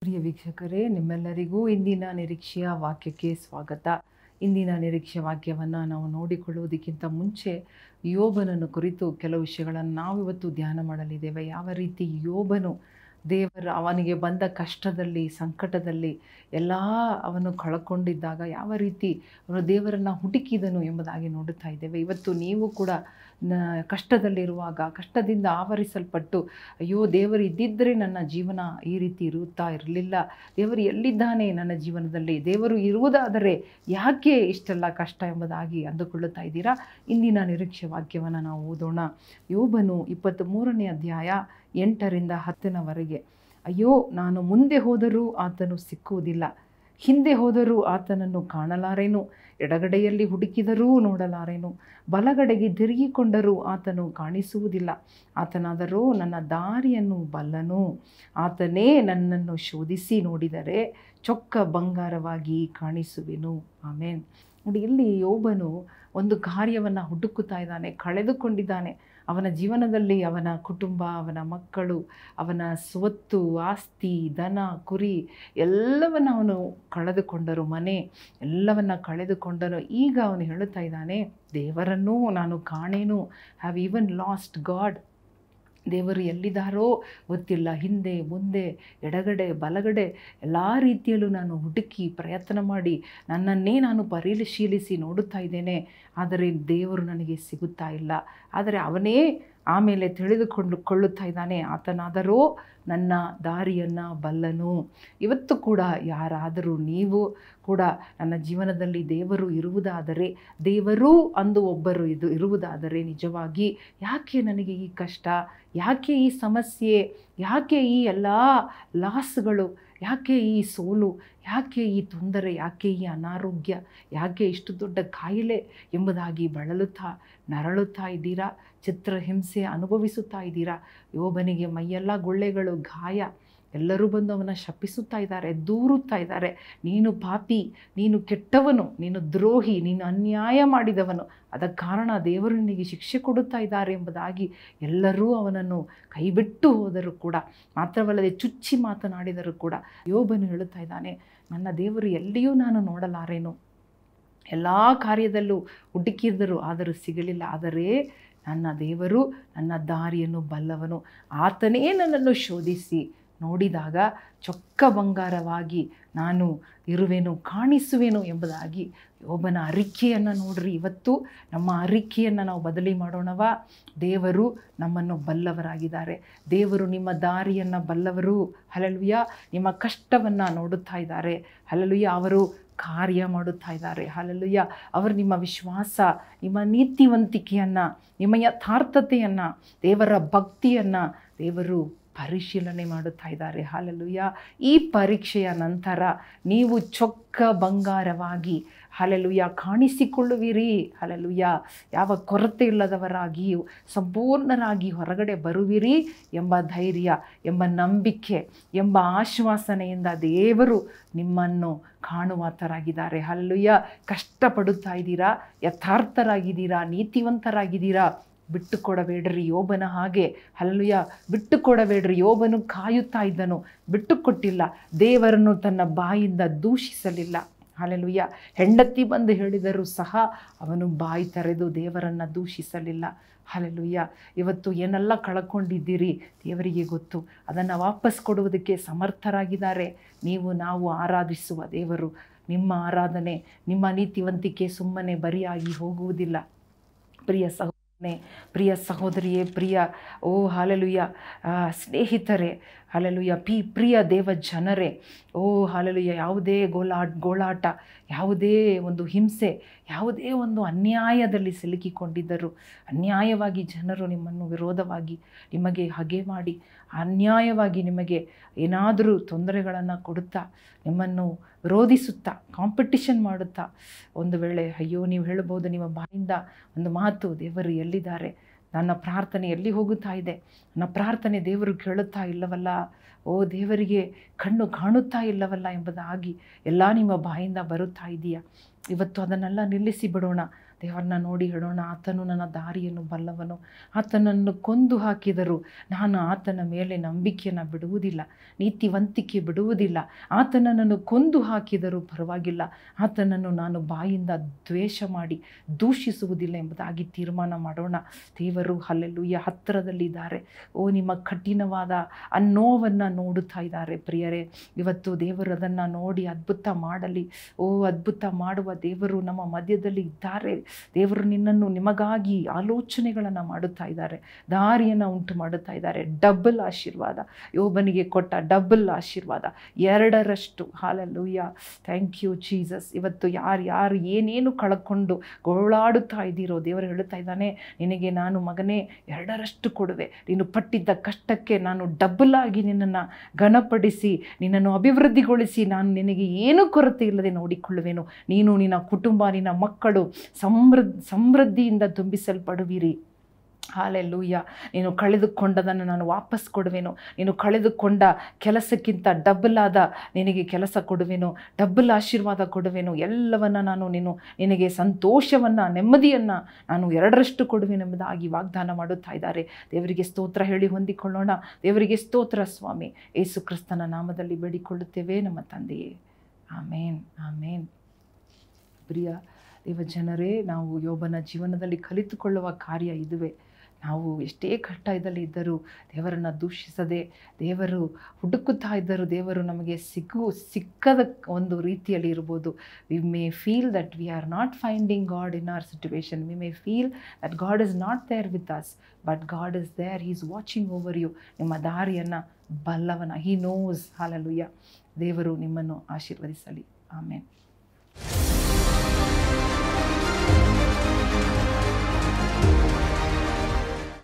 ಪ್ರಿಯ ವೀಕ್ಷಕರೇ ನಿಮ್ಮೆಲ್ಲರಿಗೂ ಇಂದಿನ ನಿರೀಕ್ಷೆಯ ವಾಕ್ಯಕ್ಕೆ ಸ್ವಾಗತ ಇಂದಿನ ನಿರೀಕ್ಷೆ ವಾಕ್ಯವನ್ನು ನಾವು ನೋಡಿಕೊಳ್ಳುವುದಕ್ಕಿಂತ ಮುಂಚೆ ಯೋಬನನ್ನು ಕುರಿತು ಕೆಲವು ವಿಷಯಗಳನ್ನು ನಾವಿವತ್ತು ಧ್ಯಾನ ಮಾಡಲಿದ್ದೇವೆ ಯಾವ ರೀತಿ ಯೋಬನು ದೇವರ ಅವನಿಗೆ ಬಂದ ಕಷ್ಟದಲ್ಲಿ ಸಂಕಟದಲ್ಲಿ ಎಲ್ಲ ಅವನು ಕಳ್ಕೊಂಡಿದ್ದಾಗ ಯಾವ ರೀತಿ ಅವನು ದೇವರನ್ನು ಹುಡುಕಿದನು ಎಂಬುದಾಗಿ ನೋಡುತ್ತಾ ಇದ್ದೇವೆ ಇವತ್ತು ನೀವು ಕೂಡ ನ ಕಷ್ಟದಲ್ಲಿರುವಾಗ ಕಷ್ಟದಿಂದ ಆವರಿಸಲ್ಪಟ್ಟು ಅಯ್ಯೋ ದೇವರು ಇದ್ದಿದ್ದರೆ ನನ್ನ ಜೀವನ ಈ ರೀತಿ ಇರುತ್ತಾ ಇರಲಿಲ್ಲ ದೇವರು ಎಲ್ಲಿದ್ದಾನೆ ನನ್ನ ಜೀವನದಲ್ಲಿ ದೇವರು ಇರುವುದಾದರೆ ಯಾಕೆ ಇಷ್ಟೆಲ್ಲ ಕಷ್ಟ ಎಂಬುದಾಗಿ ಅಂದುಕೊಳ್ಳುತ್ತಾ ಇದ್ದೀರಾ ಇಂದಿನ ನಿರೀಕ್ಷೆ ವಾಕ್ಯವನ್ನು ನಾವು ಓದೋಣ ಯೋಬನು ಇಪ್ಪತ್ತ್ ಮೂರನೇ ಅಧ್ಯಾಯ ಎಂಟರಿಂದ ಹತ್ತನವರೆಗೆ ಅಯ್ಯೋ ನಾನು ಮುಂದೆ ಹೋದರೂ ಆತನು ಸಿಕ್ಕುವುದಿಲ್ಲ ಹಿಂದೆ ಹೋದರೂ ಆತನನ್ನು ಕಾಣಲಾರೆನು ಎಡಗಡೆಯಲ್ಲಿ ಹುಡುಕಿದರೂ ನೋಡಲಾರೆನು ಬಲಗಡೆಗೆ ತಿರುಗಿಕೊಂಡರೂ ಆತನು ಕಾಣಿಸುವುದಿಲ್ಲ ಆತನಾದರೂ ನನ್ನ ದಾರಿಯನ್ನು ಬಲ್ಲನು ಆತನೇ ನನ್ನನ್ನು ಶೋಧಿಸಿ ನೋಡಿದರೆ ಚೊಕ್ಕ ಬಂಗಾರವಾಗಿ ಕಾಣಿಸುವೆನು ಆಮೇನ್ ನೋಡಿ ಇಲ್ಲಿ ಯೋಬನು ಒಂದು ಕಾರ್ಯವನ್ನು ಹುಡುಕುತ್ತಾ ಇದ್ದಾನೆ ಕಳೆದುಕೊಂಡಿದ್ದಾನೆ ಅವನ ಜೀವನದಲ್ಲಿ ಅವನ ಕುಟುಂಬ ಅವನ ಮಕ್ಕಳು ಅವನ ಸ್ವತ್ತು ಆಸ್ತಿ ದನ ಕುರಿ ಎಲ್ಲವನ್ನು ಅವನು ಕಳೆದುಕೊಂಡರು ಮನೆ ಎಲ್ಲವನ್ನ ಕಳೆದುಕೊಂಡನು ಈಗ ಅವನು ಹೇಳುತ್ತಾ ಇದ್ದಾನೆ ದೇವರನ್ನೂ ನಾನು ಕಾಣೇನು ಹ್ಯಾವ್ ಈವನ್ ಲಾಸ್ಟ್ ಗಾಡ್ ದೇವರು ಎಲ್ಲಿದ್ದಾರೋ ಗೊತ್ತಿಲ್ಲ ಹಿಂದೆ ಮುಂದೆ ಎಡಗಡೆ ಬಲಗಡೆ ಎಲ್ಲ ರೀತಿಯಲ್ಲೂ ನಾನು ಹುಡುಕಿ ಪ್ರಯತ್ನ ಮಾಡಿ ನನ್ನನ್ನೇ ನಾನು ಪರಿಶೀಲಿಸಿ ನೋಡುತ್ತಾ ಇದ್ದೇನೆ ಆದರೆ ದೇವರು ನನಗೆ ಸಿಗುತ್ತಾ ಇಲ್ಲ ಆದರೆ ಅವನೇ ಆಮೇಲೆ ತಿಳಿದುಕೊಂಡು ಕೊಳ್ಳುತ್ತಾ ಇದ್ದಾನೆ ಆತನಾದರೂ ನನ್ನ ದಾರಿಯನ್ನು ಬಲ್ಲನು ಇವತ್ತು ಕೂಡ ಯಾರಾದರೂ ನೀವು ಕೂಡ ನನ್ನ ಜೀವನದಲ್ಲಿ ದೇವರು ಇರುವುದಾದರೆ ದೇವರೂ ಅಂದು ಒಬ್ಬರು ಇದು ಇರುವುದಾದರೆ ನಿಜವಾಗಿ ಯಾಕೆ ನನಗೆ ಈ ಕಷ್ಟ ಯಾಕೆ ಈ ಸಮಸ್ಯೆ ಯಾಕೆ ಈ ಎಲ್ಲ ಲಾಸ್ಗಳು ಯಾಕೆ ಈ ಸೋಲು ಯಾಕೆ ಈ ತೊಂದರೆ ಯಾಕೆ ಈ ಅನಾರೋಗ್ಯ ಯಾಕೆ ಇಷ್ಟು ದೊಡ್ಡ ಕಾಯಿಲೆ ಎಂಬುದಾಗಿ ಬಳಲುತ್ತಾ ನರಳುತ್ತಾ ಇದ್ದೀರಾ ಚಿತ್ರಹಿಂಸೆ ಅನುಭವಿಸುತ್ತಾ ಇದ್ದೀರಾ ಯೋಬನಿಗೆ ಮೈಯೆಲ್ಲ ಗುಳ್ಳೆಗಳು ಗಾಯ ಎಲ್ಲರೂ ಬಂದು ಅವನ ಶಪಿಸುತ್ತಾ ಇದ್ದಾರೆ ದೂರುತ್ತಾ ಇದ್ದಾರೆ ನೀನು ಪಾಪಿ ನೀನು ಕೆಟ್ಟವನು ನೀನು ದ್ರೋಹಿ ನೀನು ಅನ್ಯಾಯ ಮಾಡಿದವನು ಅದಕ್ಕೆ ಕಾರಣ ದೇವರು ನಿನಗೆ ಶಿಕ್ಷೆ ಕೊಡುತ್ತಾ ಇದ್ದಾರೆ ಎಂಬುದಾಗಿ ಎಲ್ಲರೂ ಅವನನ್ನು ಕೈಬಿಟ್ಟು ಹೋದರೂ ಕೂಡ ಮಾತ್ರವಲ್ಲದೆ ಚುಚ್ಚಿ ಮಾತನಾಡಿದರೂ ಕೂಡ ಯೋಬನು ಹೇಳುತ್ತಾ ಇದ್ದಾನೆ ನನ್ನ ದೇವರು ಎಲ್ಲಿಯೂ ನಾನು ನೋಡಲಾರೇನು ಎಲ್ಲ ಕಾರ್ಯದಲ್ಲೂ ಹುಡುಕಿದರು ಆದರೂ ಸಿಗಲಿಲ್ಲ ಆದರೆ ನನ್ನ ದೇವರು ನನ್ನ ದಾರಿಯನ್ನು ಬಲ್ಲವನು ಆತನೇ ನನ್ನನ್ನು ಶೋಧಿಸಿ ನೋಡಿದಾಗ ಚೊಕ್ಕ ಬಂಗಾರವಾಗಿ ನಾನು ಇರುವೆನು ಕಾಣಿಸುವೆನು ಎಂಬುದಾಗಿ ಯೋಬನ ಅರಿಕೆಯನ್ನು ನೋಡ್ರಿ ಇವತ್ತು ನಮ್ಮ ಅರಿಕೆಯನ್ನು ನಾವು ಬದಲಿ ಮಾಡೋಣವಾ ದೇವರು ನಮ್ಮನ್ನು ಬಲ್ಲವರಾಗಿದ್ದಾರೆ ದೇವರು ನಿಮ್ಮ ದಾರಿಯನ್ನು ಬಲ್ಲವರು ಹಲಲುಯ್ಯ ನಿಮ್ಮ ಕಷ್ಟವನ್ನು ನೋಡುತ್ತಾ ಇದ್ದಾರೆ ಹಲಲುಯ್ಯ ಅವರು ಕಾರ್ಯ ಮಾಡುತ್ತಾ ಇದ್ದಾರೆ ಹಲಲುಯ್ಯ ಅವರು ನಿಮ್ಮ ವಿಶ್ವಾಸ ನಿಮ್ಮ ನೀತಿವಂತಿಕೆಯನ್ನು ನಿಮ್ಮ ಯಥಾರ್ಥತೆಯನ್ನು ದೇವರ ಭಕ್ತಿಯನ್ನು ದೇವರು ಪರಿಶೀಲನೆ ಮಾಡುತ್ತಾ ಇದ್ದಾರೆ ಹಾಲೆಲುಯ್ಯ ಈ ಪರೀಕ್ಷೆಯ ನಂತರ ನೀವು ಚೊಕ್ಕ ಬಂಗಾರವಾಗಿ ಹಲೆಲುಯ್ಯ ಕಾಣಿಸಿಕೊಳ್ಳುವಿರಿ ಹಲೆಲುಯ್ಯ ಯಾವ ಕೊರತೆ ಇಲ್ಲದವರಾಗಿಯೂ ಸಂಪೂರ್ಣರಾಗಿ ಹೊರಗಡೆ ಬರುವಿರಿ ಎಂಬ ಧೈರ್ಯ ಎಂಬ ನಂಬಿಕೆ ಎಂಬ ಆಶ್ವಾಸನೆಯಿಂದ ದೇವರು ನಿಮ್ಮನ್ನು ಕಾಣುವಾತರಾಗಿದ್ದಾರೆ ಹಲ್ಲುಯ್ಯ ಕಷ್ಟಪಡುತ್ತಾ ಇದ್ದೀರಾ ಯಥಾರ್ಥರಾಗಿದ್ದೀರಾ ನೀತಿವಂತರಾಗಿದ್ದೀರಾ ಬಿಟ್ಟು ಕೊಡಬೇಡ್ರಿ ಯೋಬನ ಹಾಗೆ ಹಲ್ಲುಯ್ಯ ಬಿಟ್ಟು ಕೊಡಬೇಡ್ರಿ ಯೋಬನು ಕಾಯುತ್ತಾ ಇದ್ದನು ಬಿಟ್ಟು ಕೊಟ್ಟಿಲ್ಲ ದೇವರನ್ನು ತನ್ನ ಬಾಯಿಂದ ದೂಷಿಸಲಿಲ್ಲ ಹಲಲುಯ್ಯ ಹೆಂಡತಿ ಬಂದು ಹೇಳಿದರೂ ಸಹ ಅವನು ಬಾಯಿ ತೆರೆದು ದೇವರನ್ನು ದೂಷಿಸಲಿಲ್ಲ ಹಲಲುಯ್ಯ ಇವತ್ತು ಏನೆಲ್ಲ ಕಳ್ಕೊಂಡಿದ್ದೀರಿ ದೇವರಿಗೆ ಗೊತ್ತು ಅದನ್ನು ವಾಪಸ್ ಕೊಡುವುದಕ್ಕೆ ಸಮರ್ಥರಾಗಿದ್ದಾರೆ ನೀವು ನಾವು ಆರಾಧಿಸುವ ದೇವರು ನಿಮ್ಮ ಆರಾಧನೆ ನಿಮ್ಮ ನೀತಿವಂತಿಕೆ ಸುಮ್ಮನೆ ಬರಿಯಾಗಿ ಹೋಗುವುದಿಲ್ಲ ಪ್ರಿಯ ಸಹ ಪ್ರಿಯ ಸಹೋದರಿಯೇ ಪ್ರಿಯ ಓ ಹಾಲೆಲುಯ್ಯ ಸ್ನೇಹಿತರೆ ಹಾಲೆಲುಯ್ಯ ಪಿ ಪ್ರಿಯ ದೇವ ಜನರೇ ಓ ಹಾಲೆಲುಯ್ಯ ಯಾವುದೇ ಗೋಲಾಟ ಗೋಳಾಟ ಯಾವುದೇ ಒಂದು ಹಿಂಸೆ ಯಾವುದೇ ಒಂದು ಅನ್ಯಾಯದಲ್ಲಿ ಸಿಲುಕಿಕೊಂಡಿದ್ದರು ಅನ್ಯಾಯವಾಗಿ ಜನರು ನಿಮ್ಮನ್ನು ವಿರೋಧವಾಗಿ ನಿಮಗೆ ಹಗೆ ಮಾಡಿ ಅನ್ಯಾಯವಾಗಿ ನಿಮಗೆ ಏನಾದರೂ ತೊಂದರೆಗಳನ್ನು ಕೊಡುತ್ತಾ ನಿಮ್ಮನ್ನು ವಿರೋಧಿಸುತ್ತಾ ಕಾಂಪಿಟಿಷನ್ ಮಾಡುತ್ತಾ ಒಂದು ವೇಳೆ ಅಯ್ಯೋ ನೀವು ಹೇಳ್ಬೋದು ನಿಮ್ಮ ಬಾಯಿಂದ ಒಂದು ಮಾತು ದೇವರು ಎಲ್ಲಿದ್ದಾರೆ ನನ್ನ ಪ್ರಾರ್ಥನೆ ಎಲ್ಲಿ ಹೋಗುತ್ತಾ ಇದೆ ನನ್ನ ಪ್ರಾರ್ಥನೆ ದೇವರು ಕೇಳುತ್ತಾ ಇಲ್ಲವಲ್ಲ ಓ ದೇವರಿಗೆ ಕಣ್ಣು ಕಾಣುತ್ತಾ ಇಲ್ಲವಲ್ಲ ಎಂಬುದಾಗಿ ಎಲ್ಲ ನಿಮ್ಮ ಬಾಯಿಂದ ಬರುತ್ತಾ ಇದೆಯಾ ಇವತ್ತು ಅದನ್ನೆಲ್ಲ ನಿಲ್ಲಿಸಿ ಬಿಡೋಣ ದೇವರನ್ನ ನೋಡಿ ಹೇಳೋಣ ಆತನು ನನ್ನ ದಾರಿಯನ್ನು ಬಲ್ಲವನು ಆತನನ್ನು ಕೊಂದು ಹಾಕಿದರು ನಾನು ಆತನ ಮೇಲೆ ನಂಬಿಕೆಯನ್ನು ಬಿಡುವುದಿಲ್ಲ ನೀತಿವಂತಿಕೆ ಬಿಡುವುದಿಲ್ಲ ಆತನನ್ನು ಕೊಂದು ಹಾಕಿದರೂ ಪರವಾಗಿಲ್ಲ ಆತನನ್ನು ನಾನು ಬಾಯಿಂದ ದ್ವೇಷ ಮಾಡಿ ದೂಷಿಸುವುದಿಲ್ಲ ಎಂಬುದಾಗಿ ತೀರ್ಮಾನ ಮಾಡೋಣ ದೇವರು ಅಲ್ಲೆಲ್ಲೂಯ್ಯ ಹತ್ತಿರದಲ್ಲಿದ್ದಾರೆ ಓ ನಿಮ್ಮ ಕಠಿಣವಾದ ಆ ನೋವನ್ನು ನೋಡುತ್ತಾ ಇದ್ದಾರೆ ಪ್ರಿಯರೇ ಇವತ್ತು ದೇವರು ಅದನ್ನು ನೋಡಿ ಅದ್ಭುತ ಮಾಡಲಿ ಓ ಅದ್ಭುತ ಮಾಡುವ ದೇವರು ನಮ್ಮ ಮಧ್ಯದಲ್ಲಿ ಇದ್ದಾರೆ ದೇವರು ನಿನ್ನನ್ನು ನಿಮಗಾಗಿ ಆಲೋಚನೆಗಳನ್ನು ಮಾಡುತ್ತಾ ಇದ್ದಾರೆ ದಾರಿಯನ್ನು ಉಂಟು ಮಾಡುತ್ತಾ ಇದ್ದಾರೆ ಡಬಲ್ ಆಶೀರ್ವಾದ ಯೋಬನಿಗೆ ಕೊಟ್ಟ ಡಬಲ್ ಆಶೀರ್ವಾದ ಎರಡರಷ್ಟು ಹಾಲಲ್ಲೂಯ್ಯ ಥ್ಯಾಂಕ್ ಯು ಜೀಸಸ್ ಇವತ್ತು ಯಾರು ಯಾರು ಏನೇನು ಕಳ್ಕೊಂಡು ಗೋಳಾಡುತ್ತಾ ಇದ್ದೀರೋ ದೇವರು ಹೇಳುತ್ತಾ ಇದ್ದಾನೆ ನಿನಗೆ ನಾನು ಮಗನೇ ಎರಡರಷ್ಟು ಕೊಡುವೆ ನೀನು ಪಟ್ಟಿದ್ದ ಕಷ್ಟಕ್ಕೆ ನಾನು ಡಬಲ್ ಆಗಿ ನಿನ್ನನ್ನು ಘನಪಡಿಸಿ ನಿನ್ನನ್ನು ಅಭಿವೃದ್ಧಿಗೊಳಿಸಿ ನಾನು ನಿನಗೆ ಏನೂ ಕೊರತೆ ಇಲ್ಲದೆ ನೋಡಿಕೊಳ್ಳುವೆನು ನೀನು ನಿನ್ನ ಕುಟುಂಬ ನಿನ್ನ ಮಕ್ಕಳು ಸಮೃದ್ಧ ಸಮೃದ್ಧಿಯಿಂದ ತುಂಬಿಸಲ್ಪಡುವಿರಿ ಹಾಲೆಲ್ಲೂಯ್ಯ ನೀನು ಕಳೆದುಕೊಂಡದನ್ನು ನಾನು ವಾಪಸ್ ಕೊಡುವೆನು ನೀನು ಕಳೆದುಕೊಂಡ ಕೆಲಸಕ್ಕಿಂತ ಡಬಲ್ ಆದ ನಿನಗೆ ಕೆಲಸ ಕೊಡುವೆನು ಡಬಲ್ ಆಶೀರ್ವಾದ ಕೊಡುವೆನು ಎಲ್ಲವನ್ನು ನಾನು ನೀನು ನಿನಗೆ ಸಂತೋಷವನ್ನು ನೆಮ್ಮದಿಯನ್ನು ನಾನು ಎರಡರಷ್ಟು ಕೊಡುವೆನೆಂಬುದಾಗಿ ವಾಗ್ದಾನ ಮಾಡುತ್ತಾ ಇದ್ದಾರೆ ದೇವರಿಗೆ ಸ್ತೋತ್ರ ಹೇಳಿ ಹೊಂದಿಕೊಳ್ಳೋಣ ದೇವರಿಗೆ ಸ್ತೋತ್ರ ಸ್ವಾಮಿ ಏಸು ಕ್ರಿಸ್ತನ ನಾಮದಲ್ಲಿ ಬೇಡಿಕೊಳ್ಳುತ್ತೇವೆ ನಮ್ಮ ತಂದೆಯೇ ಆಮೇನ್ ಆಮೇನ್ ಪ್ರಿಯ ದೇವಜನರೇ ನಾವು ಯೋಬನ ಜೀವನದಲ್ಲಿ ಕಲಿತುಕೊಳ್ಳುವ ಕಾರ್ಯ ಇದುವೇ ನಾವು ಎಷ್ಟೇ ಕಷ್ಟದಲ್ಲಿ ಇದ್ದರೂ ದೇವರನ್ನು ದೂಷಿಸದೆ ದೇವರು ಹುಡುಕುತ್ತಾ ಇದ್ದರೂ ದೇವರು ನಮಗೆ ಸಿಗು ಸಿಕ್ಕದ ಒಂದು ರೀತಿಯಲ್ಲಿ ಇರ್ಬೋದು we may feel that we are not finding God in our situation we may feel that God is not there with us but God is there he is watching over you ನಿಮ್ಮ ದಾರಿಯನ್ನು ಬಲ್ಲವನ he knows hallelujah ದೇವರು ನಿಮ್ಮನ್ನು ಆಶೀರ್ವದಿಸಲಿ ಆಮೇಲೆ